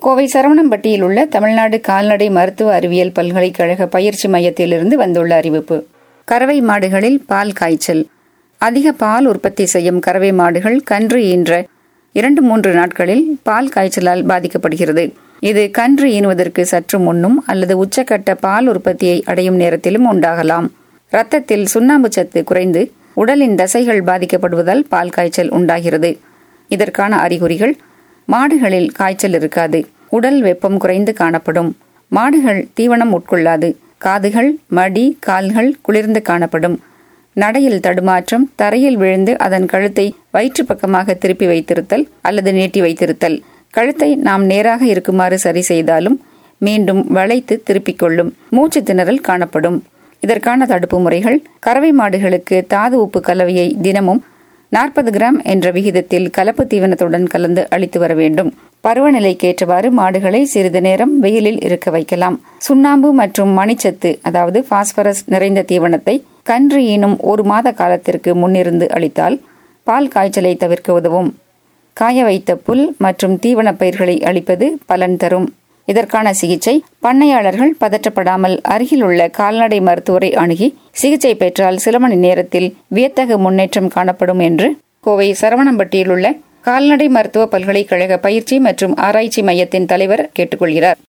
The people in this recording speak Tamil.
கோவை சரவணம்பட்டியில் உள்ள தமிழ்நாடு கால்நடை மருத்துவ அறிவியல் பல்கலைக்கழக பயிற்சி மையத்திலிருந்து வந்துள்ள அறிவிப்பு கறவை மாடுகளில் பால் காய்ச்சல் அதிக பால் உற்பத்தி செய்யும் கறவை மாடுகள் கன்று ஈன்ற இரண்டு மூன்று நாட்களில் பால் காய்ச்சலால் பாதிக்கப்படுகிறது இது கன்று ஈனுவதற்கு சற்று முன்னும் அல்லது உச்சக்கட்ட பால் உற்பத்தியை அடையும் நேரத்திலும் உண்டாகலாம் இரத்தத்தில் சுண்ணாம்பு சத்து குறைந்து உடலின் தசைகள் பாதிக்கப்படுவதால் பால் காய்ச்சல் உண்டாகிறது இதற்கான அறிகுறிகள் மாடுகளில் காய்ச்சல் இருக்காது உடல் வெப்பம் குறைந்து காணப்படும் மாடுகள் தீவனம் உட்கொள்ளாது காதுகள் மடி கால்கள் குளிர்ந்து காணப்படும் நடையில் தடுமாற்றம் தரையில் விழுந்து அதன் கழுத்தை வயிற்று பக்கமாக திருப்பி வைத்திருத்தல் அல்லது நீட்டி வைத்திருத்தல் கழுத்தை நாம் நேராக இருக்குமாறு சரி செய்தாலும் மீண்டும் வளைத்து திருப்பிக் கொள்ளும் மூச்சு திணறல் காணப்படும் இதற்கான தடுப்பு முறைகள் கறவை மாடுகளுக்கு தாது உப்பு கலவையை தினமும் நாற்பது கிராம் என்ற விகிதத்தில் கலப்பு தீவனத்துடன் கலந்து அளித்து வர வேண்டும் பருவநிலைக்கேற்றவாறு மாடுகளை சிறிது நேரம் வெயிலில் இருக்க வைக்கலாம் சுண்ணாம்பு மற்றும் மணிச்சத்து அதாவது பாஸ்பரஸ் நிறைந்த தீவனத்தை கன்று ஈனும் ஒரு மாத காலத்திற்கு முன்னிருந்து அளித்தால் பால் காய்ச்சலை தவிர்க்க உதவும் காய வைத்த புல் மற்றும் தீவனப் பயிர்களை அளிப்பது பலன் தரும் இதற்கான சிகிச்சை பண்ணையாளர்கள் பதற்றப்படாமல் அருகில் உள்ள கால்நடை மருத்துவரை அணுகி சிகிச்சை பெற்றால் சில மணி நேரத்தில் வியத்தகு முன்னேற்றம் காணப்படும் என்று கோவை சரவணம்பட்டியில் உள்ள கால்நடை மருத்துவ பல்கலைக்கழக பயிற்சி மற்றும் ஆராய்ச்சி மையத்தின் தலைவர் கேட்டுக்கொள்கிறார்